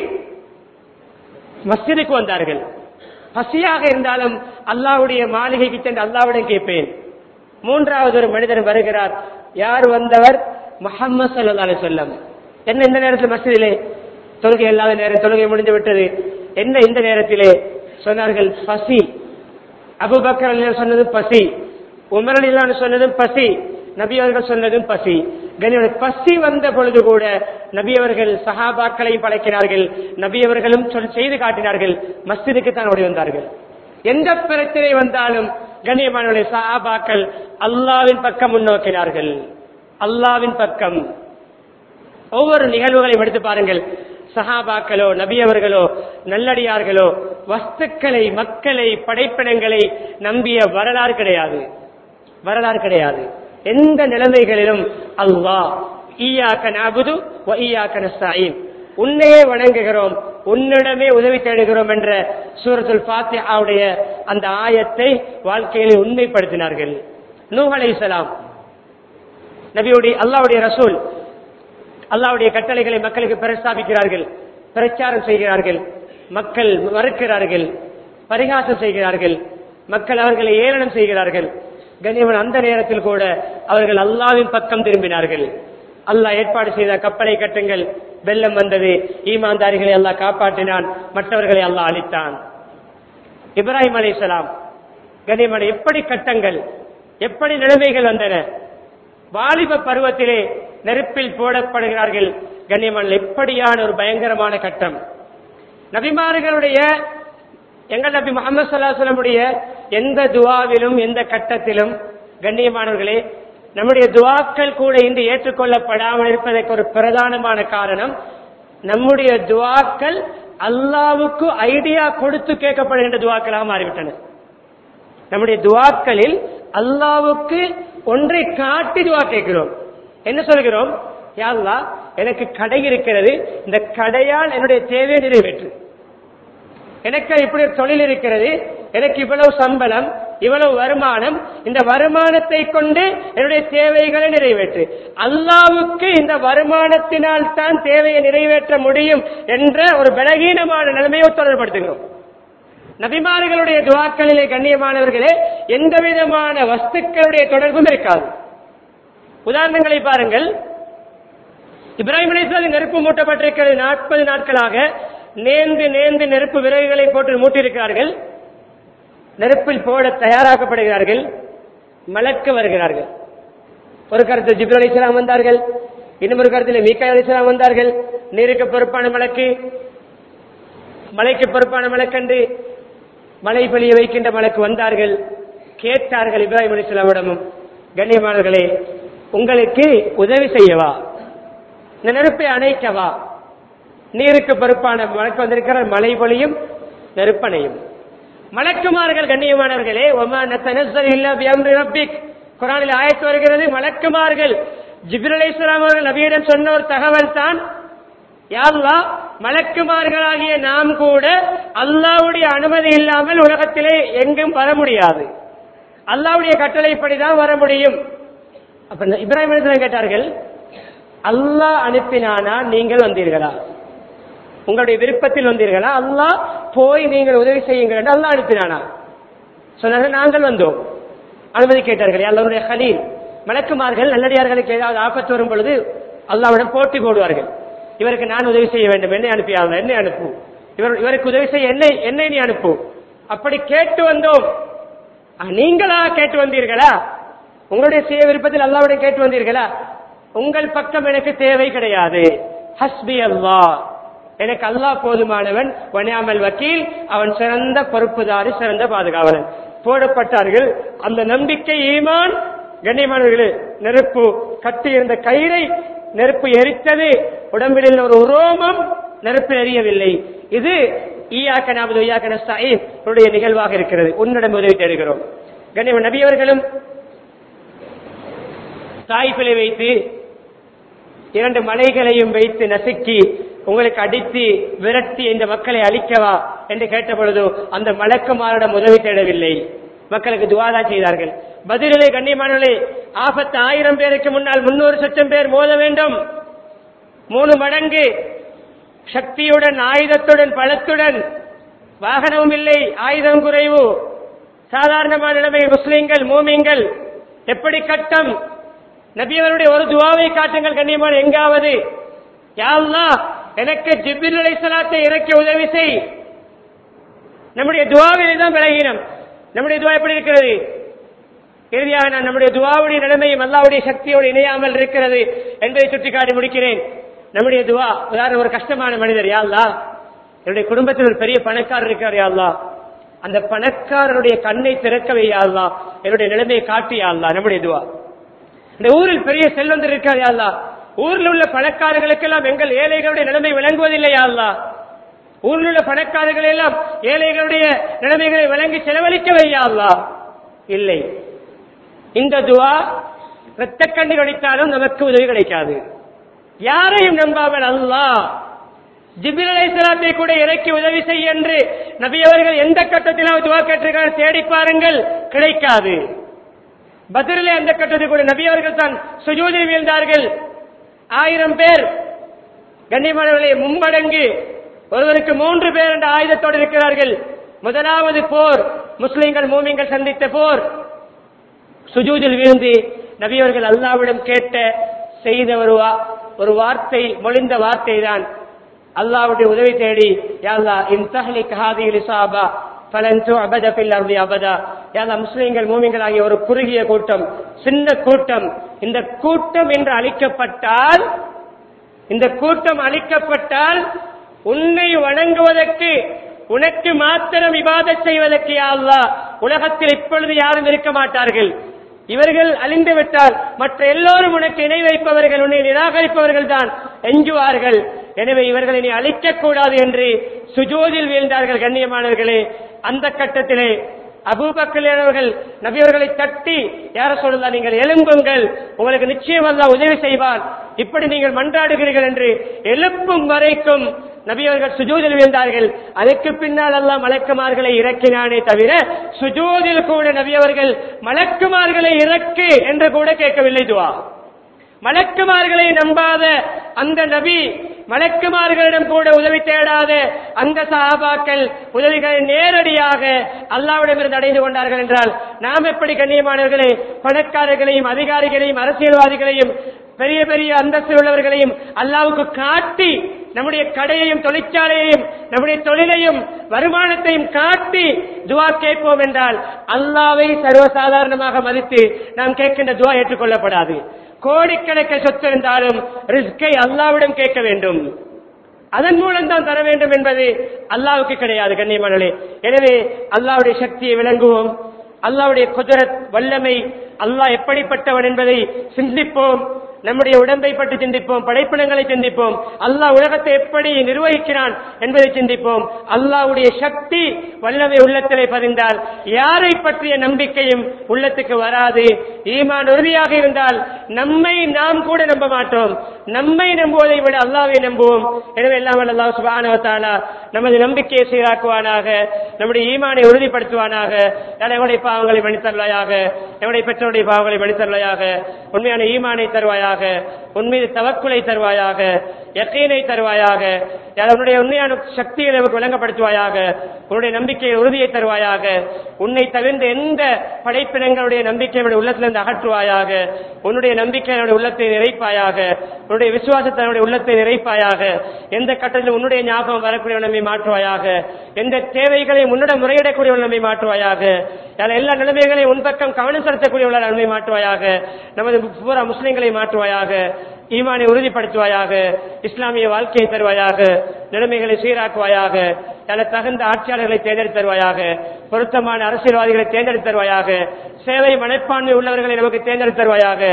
மஸ்ஜிதுக்கு வந்தார்கள் பசியாக இருந்தாலும் அல்லாவுடைய மாளிகைக்கு சென்று அல்லாவிடம் கேட்பேன் மூன்றாவது ஒரு மனிதர் வருகிறார் யார் வந்தவர் முஹம்மது ஸல்லல்லாஹு அலைஹி வஸல்லம் என்ன இந்த நேரத்தில் மஸ்ஜிதிலே தொழுகை இல்லாத நேரம் தொழுகை முடிந்து விட்டது என்ன இந்த நேரத்திலே சொன்னார்கள் பசி அபுபக்கர் அலிலான் சொன்னதும் பசி உமர் அலிலான் சொன்னதும் பசி நபி அவர்கள் சொன்னதும் பசி கனியோட பசி வந்த பொழுது கூட நபி அவர்கள் சஹாபாக்களையும் படைக்கிறார்கள் நபி அவர்களும் சொல் செய்து காட்டினார்கள் மஸ்ஜிதுக்கு தான் ஓடி வந்தார்கள் எந்த பிரச்சனை வந்தாலும் கண்ணியமானவர்களே சஹாபாக்கள் அல்லாவின் பக்கம் முன்னோக்கினார்கள் அல்லாவின் பக்கம் ஒவ்வொரு நிகழ்வுகளையும் எடுத்து பாருங்கள் சஹாபாக்களோ நபியவர்களோ நல்லடியார்களோ வஸ்துக்களை மக்களை படைப்பினங்களை நம்பிய வரலாறு கிடையாது வரலாறு கிடையாது எந்த நிலைமைகளிலும் அல்லாஹ் ஈயாக்க நாபுது ஈயாக்க நஸ்தாயின் உன்னையே வணங்குகிறோம் உன்னிடமே உதவி தேடுகிறோம் என்ற சூரத்துல் ஃபாத்திஹாவுடைய அந்த ஆயத்தை வாழ்க்கையில் உண்மைப்படுத்தினார்கள் நூஹ் அலைஹிஸ்ஸலாம் நபியுடைய அல்லாவுடைய ரசூல் அல்லாவுடைய கட்டளைகளை மக்களுக்கு பிரஸ்தாபிக்கிறார்கள் பிரச்சாரம் செய்கிறார்கள் மக்கள் மறுக்கிறார்கள் பரிகாசம் செய்கிறார்கள் மக்கள் அவர்களை ஏளனம் செய்கிறார்கள் கண்ணியவன் அந்த நேரத்தில் கூட அவர்கள் அல்லாவின் பக்கம் திரும்பினார்கள் அல்லாஹ் ஏற்பாடு செய்த கப்பலை கட்டுங்கள் வெள்ளம் வந்தது ஈமான்தாரிகளை அல்லாஹ் காப்பாற்றினான் மற்றவர்களை அல்லாஹ் அழித்தான் இப்ராஹிம் அலைஹிஸ்ஸலாம் கண்ணியமான எப்படி கட்டங்கள் எப்படி நிலைமைகள் வந்தன வாலிப பருவத்திலே நெருப்பில் போடப்படுகிறார்கள் கண்ணியமான எப்படியான ஒரு பயங்கரமான கட்டம் நபிமார்களுடைய எங்கள் நபி முகமது சல்லாஹலமுடைய எந்த துவாவிலும் எந்த கட்டத்திலும் கண்ணியமானவர்களே நம்முடைய துவாக்கள் கூட இன்று ஏற்றுக்கொள்ளப்படாமல் இருப்பதற்கு ஒரு பிரதானமான காரணம் நம்முடைய துவாக்கள் அல்லாவுக்கு ஐடியா கொடுத்து கேட்கப்படுகின்ற துவாக்களாக மாறிவிட்டன நம்முடைய துவாக்களில் அல்லாவுக்கு ஒன்றை காட்டி துவா கேட்கிறோம் என்ன சொல்கிறோம் யா அல்லாஹ் எனக்கு கடை இருக்கிறது இந்த கடையால் என்னுடைய தேவையை நிறைவேற்று எனக்கு இப்படி ஒரு தொழில் இருக்கிறது எனக்கு இவ்வளவு சம்பளம் இவ்வளவு வருமானம் இந்த வருமானத்தை கொண்டு என்னுடைய தேவைகளை நிறைவேற்று அல்லாவுக்கு இந்த வருமானத்தினால் தான் தேவையை நிறைவேற்ற முடியும் என்ற ஒரு பலகீனமான நிலைமையை தொடர்படுத்துகிறோம் நபிமார்களுடைய துவாக்களிலே கண்ணியமானவர்களே எந்த விதமான வஸ்துக்களுடைய தொடர்பும் இருக்காது உதாரணங்களை பாருங்கள் இப்ராஹிம் அலிஸ்லாம் நெருப்பு மூட்டப்பட்டிருக்கிறது நாற்பது நாட்களாக நேர்ந்து நேர்ந்து நெருப்பு விறகுகளை போட்டு மூட்டியிருக்கிறார்கள் நெருப்பில் போட தயாராக்கப்படுகிறார்கள் மலக்கு வருகிறார்கள் ஒரு கருத்தில் ஜிப்ரல் அலிஸ்லாம் வந்தார்கள் இன்னும் ஒரு கருத்தில் மீக்கா அலிஸ்லாம் வந்தார்கள் நீருக்கு பொறுப்பான மலக்கு மலைக்கு பொறுப்பான மலக்கன்று மலை பொழிய வைக்கின்ற மலக்கு வந்தார்கள் கேட்டார்கள் இப்ராஹிம் அலிஸ்லாமிடமும் கண்ணியமானவர்களே உங்களுக்கு உதவி செய்யவா இந்த நெருப்பை அணைக்கவா நீருக்கு பொறுப்பான மலக்கு வந்திருக்கிறார் மலை பொழியும் நெருப்பணையும் மலக்குமார்கள் கண்ணியமானவர்களே ஒமா நத்தனஸ்ஸல் இல்லா பிஅம்ரி ரப்பிக் குர்ஆனில் ஆயத்து வருகிறது மலக்குமார்கள் ஜிப்ரீல் அலைஹிஸ்ஸலாம் அவர்கள் நபியிடம் சொன்ன ஒரு தகவல் தான் யா அல்லாஹ் மலக்குமார்களாகிய நாம் கூட அல்லாஹ்வுடைய அனுமதி இல்லாமல் உலகத்திலே எங்கும் வர முடியாது அல்லாஹ்வுடைய கட்டளைப்படிதான் வர முடியும் அப்ப இந்த இப்ராஹிம் அலைஹிஸ்ஸலாம் கேட்டார்கள் அல்லாஹ் அனுப்பினானா நீங்கள் வந்தீர்களா உங்களுடைய விருப்பத்தில் வந்தீர்களா அல்லாஹ் போய் நீங்கள் உதவி செய்யுங்கள் என்று அல்லாஹ் அனுப்பினானா சொன்னார்கள் நாங்கள் வந்தோம் அனுமதி கேட்டார்கள் அல்லாவுடைய ஹலீல் மலக்குமார்கள் நல்லடியார்களுக்கு ஏதாவது ஆபத்து வரும் பொழுது அல்லாவிடம் போட்டி போடுவார்கள் இவருக்கு நான் உதவி செய்ய வேண்டும் என்னை அனுப்பி அல்ல என்னை அனுப்பு இவர் இவருக்கு உதவி செய்ய என்னை என்னை நீ அனுப்பு அப்படி கேட்டு வந்தோம் ஆ, நீங்களா கேட்டு வந்தீர்களா உங்களுடைய சுய விருப்பத்தில் அல்லாவிடம் கேட்டு வந்தீர்களா உங்கள் பக்கம் எனக்கு தேவை கிடையாது ஹஸ்பி அல்லாஹ் எனக்கு அல்லாஹ் போதுமானவன் வனியாமல் வக்கீல் அவன் சிறந்த பொறுப்புதாரி சிறந்த பாதுகாவலன் போடப்பட்டார்கள் அந்த நம்பிக்கை ஈமான் கண்ணியமானவர்களே நெருப்பு கட்டி இருந்த கயிறை நெருப்பு எரித்தது உடம்பில் உள்ள ஒரு உரோமம் நெருப்பில் எரியவில்லை இது ஈயாக்க நாபது ஈயாக்க நஸ்தாயின் உடைய நிகழ்வாக இருக்கிறது உன்னிடம் உதவி தேடுகிறோம் கண்ணியம் நபியவர்களும் தாய்ப்பிலை வைத்து இரண்டு மலைகளையும் வைத்து நசுக்கி உங்களுக்கு அடித்து விரட்டி இந்த மக்களை அழிக்கவா என்று கேட்ட பொழுது அந்த மலக்குமாரிடம் உதவி தேடவில்லை மக்களுக்கு துவாதா செய்தார்கள் பதிலே கண்ணியமானவர்களே ஆபத்து ஆயிரம் பேருக்கு முன்னால் முன்னூறு சட்டம் பேர் மோத வேண்டும் மூணு மடங்கு சக்தியுடன் ஆயுதத்துடன் பலத்துடன் வாகனமும் இல்லை ஆயுதம் குறைவு சாதாரணமான நிலைமை முஸ்லிம்கள் மூமிங்கள் எப்படி கட்டம் நபியவருடைய ஒரு துவாவை காட்டுங்கள் கண்ணியமான எங்காவது யாழ்லா எனக்கு ஜிபில் அலைசலாத்தை இறக்கி உதவி செய் நம்முடைய துவாவிலே தான் விலகினம் நம்முடைய துவா எப்படி இருக்கிறது இறுதியாக நான் நம்முடைய துவாவுடைய நிலைமையும் அல்லாவுடைய சக்தியோடு இணையாமல் இருக்கிறது என்பதை சுட்டிக்காட்டி முடிக்கிறேன் நம்முடைய துவா உதாரணம் ஒரு கஷ்டமான மனிதர் யாழ்லா என்னுடைய குடும்பத்தில் ஒரு பெரிய பணக்காரர் இருக்கார் யாழ்லா அந்த பணக்காரருடைய கண்ணை திறக்கவே யாழ்லா என்னுடைய நிலைமையை காட்டி யாழ்லா நம்முடைய துவா இந்த ஊரில் பெரிய செல்வந்தர் இருக்கார் யாழ்லா ஊரில் உள்ள பணக்காரர்களுக்கெல்லாம் எங்கள் ஏழைகளுடைய நிலைமை விளங்குவதில்லை யாழ்லா ஊரில் உள்ள பணக்காரர்கள் எல்லாம் ஏழைகளுடைய நிலைமைகளை வழங்கி செலவழிக்க வையாள்லா இல்லை இந்த துவா இரத்த கண்ணீர் அடித்தாலும் நமக்கு உதவி கிடைக்காது யாரையும் நம்பாமல் அல்லாஹ் ஜிபில் அலைஹிஸ்ஸலாத்தை கூட இறக்கி உதவி செய்ய என்று நபி அவர்கள் எந்த கட்டத்திலாவது துவா கேட்டிருக்கிறார் தேடி பாருங்கள் கிடைக்காது பதிலே அந்த கட்டத்தில் கூட நபி அவர்கள் தான் சுஜூதில் வீழ்ந்தார்கள் ஆயிரம் பேர் கண்ணியமானவர்களே மும்மடங்கு ஒருவருக்கு மூன்று பேர் என்ற ஆயுதத்தோடு இருக்கிறார்கள் முதலாவது போர் முஸ்லிம்கள் மூமிங்கள் சந்தித்த போர் சுஜூதில் வீழ்ந்து நபியவர்கள் அல்லாவிடம் கேட்ட செய்த ஒரு வா- ஒரு வார்த்தை மொழிந்த வார்த்தை தான் அல்லாவுடைய உதவி தேடி யாழ்லா இன் தஹ்லி கஹாதில் இசாபா பலன் அபத பில் அர்தி அபதா யாழ்லா முஸ்லிம்கள் மூமிங்கள் ஆகிய ஒரு குறுகிய கூட்டம் சின்ன கூட்டம் இந்த கூட்டம் என்று அழிக்கப்பட்டால் இந்த கூட்டம் அழிக்கப்பட்டால் உன்னை வணங்குவதற்கு உனக்கு மாத்திரம் இபாதத் செய்வதற்கு யா அல்லாஹ் உலகத்தில் இப்பொழுது யாரும் இருக்க மாட்டார்கள் இவர்கள் அழிந்து விட்டால் மற்ற எல்லோரும் உனக்கு இணை வைப்பவர்கள் உன்னை நிராகரிப்பவர்கள் தான் எஞ்சுவார்கள் எனவே இவர்களை நீ அழிக்கக் கூடாது என்று சுஜோதில் வீழ்ந்தார்கள் கண்ணியமானவர்களே அந்த கட்டத்திலே அபூபக்கர் அவர்கள் நபியவர்களை தட்டி யார சொல்லலாம் நீங்கள் எழும்புங்கள் உங்களுக்கு நிச்சயம் அல்லாஹ் உதவி செய்வான் இப்படி நீங்கள் மன்றாடுகிறீர்கள் என்று எழுப்பும் வரைக்கும் நபியவர்கள் சுஜூதில் வீழ்ந்தார்கள் அதற்கு பின்னால் எல்லாம் மலக்குமார்களை இறக்கினானே தவிர சுஜூதில் கூட நபியவர்கள் மலக்குமார்களை இறக்கு என்று கூட கேட்கவில்லை துவா மலக்குமார்களை நம்பாத அந்த நபி மலக்குமார்களிடம் கூட உதவி தேடாத அந்த சஹாபாக்கள் உதவிகளை நேரடியாக அல்லாவிடமிருந்து அடைந்து கொண்டார்கள் என்றால் நாம் எப்படி கண்ணியமானவர்களே பணக்காரர்களையும் அதிகாரிகளையும் அரசியல்வாதிகளையும் பெரிய பெரிய அந்தஸ்து உள்ளவர்களையும் அல்லாவுக்கு காட்டி நம்முடைய கடையையும் தொழிற்சாலையையும் நம்முடைய தொழிலையும் வருமானத்தையும் காட்டி துவா கேட்போம் என்றால் அல்லாவை சர்வசாதாரணமாக மதித்து நாம் கேட்கின்ற துவா ஏற்றுக்கொள்ளப்படாது கோடிக்கணக்கில் சொத்து இருந்தாலும் ரிஸ்கை அல்லாவிடம் கேட்க வேண்டும் அதன் மூலம் தான் தர வேண்டும் என்பது அல்லாவுக்கு கிடையாது கண்ணியமானே எனவே அல்லாவுடைய சக்தியை விளங்குவோம் அல்லாவுடைய குதிரத் வல்லமை அல்லாஹ் எப்படிப்பட்டவன் என்பதை சிந்திப்போம் நம்முடைய உடம்பை பற்றி சிந்திப்போம் படைப்பினங்களை சிந்திப்போம் அல்லாஹ் உலகத்தை எப்படி நிர்வகிக்கிறான் என்பதை சிந்திப்போம் அல்லாஹ்வுடைய சக்தி வல்லமை உள்ளத்திலே பதிந்தால் யாரை பற்றிய நம்பிக்கையும் உள்ளத்துக்கு வராது ஈமான் உறுதியாக இருந்தால் நம்மை நாம் கூட நம்ப மாட்டோம் நம்மை நம்புவதை விட அல்லாவை நம்புவோம் எனவே எல்லாம் வல்ல அல்லாஹ் சுப்ஹானஹு வ தஆலா நமது நம்பிக்கையை சீராக்குவானாக நம்முடைய ஈமானை உறுதிப்படுத்துவானாக யார் எங்களுடைய பாவங்களை மன்னித்தருளாயாக எங்களுடைய பெற்றோருடைய பாவங்களை மன்னித்தருளாயாக உண்மையான ஈமானை தருவாயாக உன் மீது தவக்குலை தருவாயாக யக்கீனை தருவாயாக யார் உன்னுடைய உண்மையான சக்தியை நமக்கு விளங்கப்படுத்துவாயாக உன்னுடைய நம்பிக்கையை உறுதியை தருவாயாக உன்னை தவிர்ந்த எந்த படைப்பினங்களுடைய நம்பிக்கை நம்முடைய உள்ளத்திலிருந்து அகற்றுவாயாக உன்னுடைய நம்பிக்கை என்னுடைய உள்ளத்தை நிறைப்பாயாக உன்னுடைய விசுவாசத்தை என்னுடைய உள்ளத்தை நிறைப்பாயாக எந்த கட்டத்திலும் உன்னுடைய ஞாபகம் வரக்கூடிய நம்மை மாற்றுவாயாக எந்த தேவைகளை உன்னிடம் முறையிடக்கூடிய நம்மை மாற்றுவாயாக யார் எல்லா நிலைமைகளையும் உன் பக்கம் கவனம் செலுத்தக்கூடிய நன்மை மாற்றுவாயாக நமது பூரா முஸ்லிம்களை மாற்றுவாயாக ஈமானை உறுதிப்படுத்துவாயாக இஸ்லாமிய வாழ்க்கையை தருவாயாக நிலைமைகளை சீராக்குவாயாக நல்ல தகுந்த ஆட்சியாளர்களை தேர்ந்தெடுத்து தருவாயாக பொருத்தமான அரசியல்வாதிகளை தேர்ந்தெடுத்து தருவாயாக சேவை மனப்பான்மை உள்ளவர்களை நமக்கு தேர்ந்தெடுத்து தருவாயாக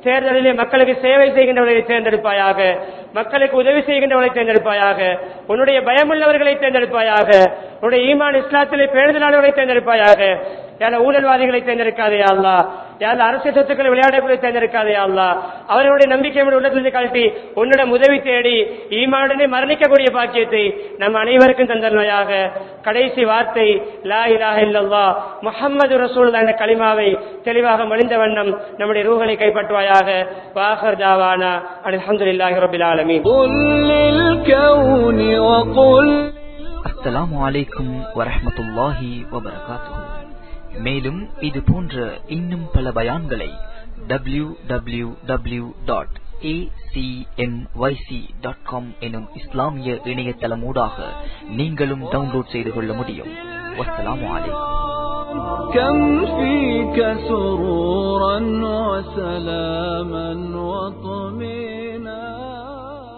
தேர்தலிலே மக்களுக்கு சேவை செய்கின்றவர்களை தேர்ந்தெடுப்பாயாக மக்களுக்கு உதவி செய்கின்றவர்களை தேர்ந்தெடுப்பாயாக உன்னுடைய பயமுள்ளவர்களை தேர்ந்தெடுப்பாயாக உன்னுடைய ஈமான் இஸ்லாத்திலே பேணுதலாளர்களை தேர்ந்தெடுப்பாயாக யார ஊழல்வாதிகளை தேர்ந்தெடுக்காதே அல்லா யார் அரசியல் சொத்துக்களை விளையாடக்கூடிய தேர்ந்தெடுக்காதே அல்லா அவர்களுடைய நம்பிக்கை உள்ளத்திலிருந்து கழட்டி உன்னிடம் உதவி தேடி ஈமானுடனே மரணிக்கக்கூடிய பாக்கியத்தை நம் அனைவருக்கும் தந்தன்மையாக கடைசி வார்த்தை லா இலாஹ இல்லல்லா முஹம்மது ரசூல் என்ற களிமாவை தெளிவாக மொழிந்த வண்ணம் நம்முடைய ரூகளை கைப்பற்றுவாயாக வாஹர் தாவானா அல்ஹம்துலில்லாஹி ரபில் ஆலமீன் قل للكون وقل அஸ்ஸலாமு அலைக்கும் வரஹ்மத்துல்லாஹி வபரகாத்துஹு மேலும் இது போன்ற இன்னும் பல பயான்களை W W W dot dot com எனும் இஸ்லாமிய இணையதளமூடாக நீங்களும் டவுன்லோட் செய்து கொள்ள முடியும் வஸ்ஸலாமு அலைக்கும் كم فيك سرورا وسلاما وطمئنا